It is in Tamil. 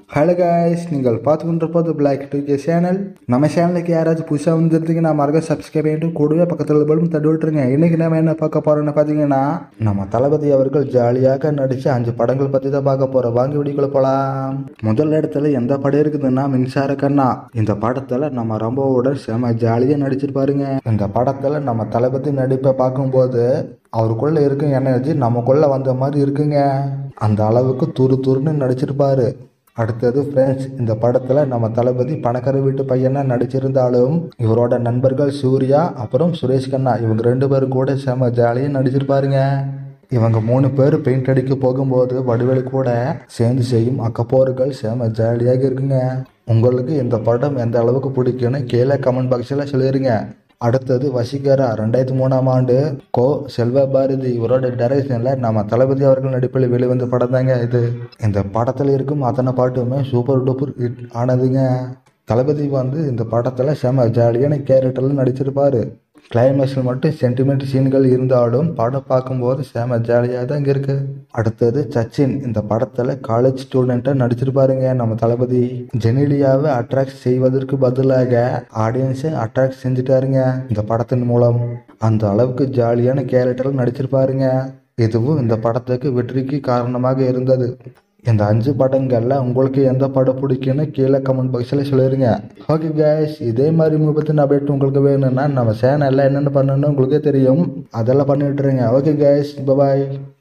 ஹலோ காய்ஸ் நீங்கள் பார்த்து கொண்டிருப்பது பிளாக் டூ சேனல் நம்ம சேனலுக்கு யாராச்சும் புதுசாக வந்துருந்தீங்கன்னா மறக்க சப்ஸ்கிரைப் பண்ணிட்டு கூடவே பக்கத்தில் பலும் தட்டி விட்டுருங்க இன்னைக்கு நம்ம என்ன பார்க்க போறோம்னு பார்த்தீங்கன்னா நம்ம தளபதி அவர்கள் ஜாலியாக நடிச்ச அஞ்சு படங்கள் பற்றி தான் பார்க்க போறோம் வாங்கி வீடியோக்குள்ள போகலாம் முதல் இடத்துல எந்த படம் இருக்குதுன்னா மின்சார கண்ணா இந்த படத்தில் நம்ம ரொம்பவுடன் செம ஜாலியாக நடிச்சிருப்பாருங்க இந்த படத்தில் நம்ம தளபதி நடிப்பை பார்க்கும்போது அவருக்குள்ள இருக்கும் எனர்ஜி நமக்குள்ள வந்த மாதிரி இருக்குங்க அந்த அளவுக்கு துரு துருன்னு நடிச்சிருப்பாரு அடுத்தது ஃப்ரெண்ட்ஸ் இந்த படத்தில் நம்ம தளபதி பணக்கார வீட்டு பையனா நடிச்சிருந்தாலும் இவரோட நண்பர்கள் சூர்யா அப்புறம் சுரேஷ் கண்ணா இவங்க ரெண்டு பேரும் கூட செம ஜாலியாக நடிச்சிருப்பாருங்க இவங்க மூணு பேர் பெயிண்ட் அடிக்க போகும்போது வடிவேலு கூட சேர்ந்து செய்யும் அக்கப்போர்கள் செம ஜாலியாக இருக்குங்க உங்களுக்கு இந்த படம் எந்த அளவுக்கு பிடிக்கும்னு கீழே கமெண்ட் பாக்ஸில் சொல்லிடுங்க அடுத்தது வசீகரா ரெண்டாயிரத்தி மூணாம் ஆண்டு கோ செல்வ பாரதி இவரோட டைரக்ஷனில் நம்ம தளபதி அவர்கள் நடிப்பில் வெளிவந்த படம் தாங்க இது இந்த படத்தில் இருக்கும் அத்தனை பாட்டுமே சூப்பர் டூப்பர் ஹிட் ஆனதுங்க தளபதி வந்து இந்த படத்தில் செம ஜாலியான கேரக்டரில் நடிச்சிருப்பாரு கிளைமேக்ஸில் மட்டும் சென்டிமெண்ட் சீன்கள் இருந்தாலும் படம் பார்க்கும்போது செம ஜாலியாக தான் இங்கே இருக்கு அடுத்தது சச்சின் இந்த படத்தில் காலேஜ் ஸ்டூடெண்ட்டாக நடிச்சிருப்பாருங்க நம்ம தளபதி ஜெனிலியாவை அட்ராக்ட் செய்வதற்கு பதிலாக ஆடியன்ஸை அட்ராக்ட் செஞ்சுட்டாருங்க இந்த படத்தின் மூலம் அந்த அளவுக்கு ஜாலியான கேரக்டரில் நடிச்சிருப்பாருங்க இதுவும் இந்த படத்துக்கு வெற்றிக்கு காரணமாக இருந்தது இந்த அஞ்சு படங்கள்ல உங்களுக்கு எந்த படம் பிடிக்குன்னு கீழே கமெண்ட் பாக்ஸில் சொல்லிடுங்க ஓகே கேஸ் இதே மாதிரி மூவி அப்டேட் உங்களுக்கு வேணும்னா நம்ம சேனலில் என்னென்ன பண்ணணும்னு உங்களுக்கே தெரியும் அதெல்லாம் பண்ணி விட்டுருங்க ஓகே கேஸ் பாய்